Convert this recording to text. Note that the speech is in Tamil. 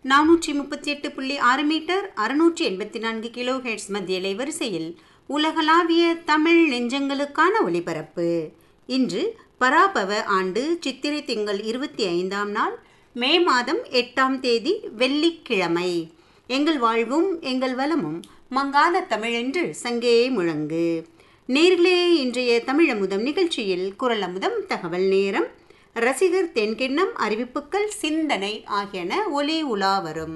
நானூற்றி முப்பத்தி எட்டு புள்ளி ஆறு மீட்டர் அறுநூற்றி எண்பத்தி நான்கு கிலோ ஹெட்ஸ் மத்திய வரிசையில் உலகளாவிய தமிழ் நெஞ்சங்களுக்கான ஒலிபரப்பு இன்று பராபவ ஆண்டு சித்திரை திங்கள் இருபத்தி ஐந்தாம் நாள் மே மாதம் எட்டாம் தேதி வெள்ளிக்கிழமை எங்கள் வாழ்வும் எங்கள் வளமும் மங்காத தமிழென்று சங்கே முழங்கு நேர்களே இன்றைய தமிழமுதம் நிகழ்ச்சியில் குரல் அமுதம் தகவல் நேரம் ரசிகர் தென்கிண்ணம் அறிவிப்புகள் சிந்தனை ஆகியன ஒலி உலா வரும்